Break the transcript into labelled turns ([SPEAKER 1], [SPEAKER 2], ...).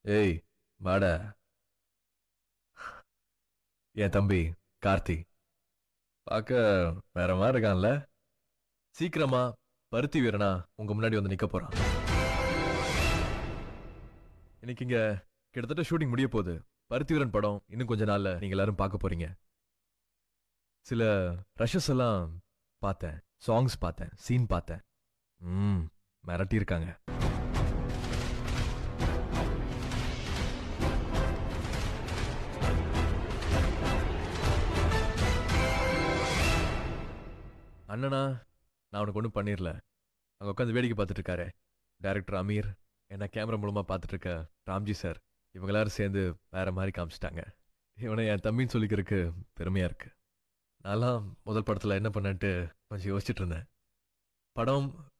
[SPEAKER 1] ஏய் வாடா என் தம்பி கார்த்தி பார்க்க வேற மாதிரி இருக்கான்ல சீக்கிரமா பருத்தி வீரனா உங்க முன்னாடி வந்து நிக்க போறான் இன்னைக்கு இங்க கிட்டத்தட்ட ஷூட்டிங் முடிய போகுது பருத்தி வீரன் படம் இன்னும் கொஞ்ச நாள்ல நீங்க எல்லாரும் பார்க்க போறீங்க சில ரஷஸ் எல்லாம் பார்த்தேன் சாங்ஸ் பார்த்தேன் சீன் பார்த்தேன் ம் மிரட்டி இருக்காங்க அண்ணனா நான் உனக்கு ஒன்றும் பண்ணிடல அங்கே உட்காந்து வேடிக்கை பார்த்துட்டு இருக்காரு டைரக்டர் அமீர் என்ன கேமரா மூலமாக பார்த்துட்டு இருக்க ராம்ஜி சார் இவங்க எல்லாரும் சேர்ந்து வேற மாதிரி காமிச்சிட்டாங்க இவனை என் தம்பின்னு சொல்லிக்கிறதுக்கு பெருமையாக இருக்கு நான்லாம் முதல் படத்தில் என்ன பண்ணேன்ட்டு கொஞ்சம் யோசிச்சுட்டு இருந்தேன் படம்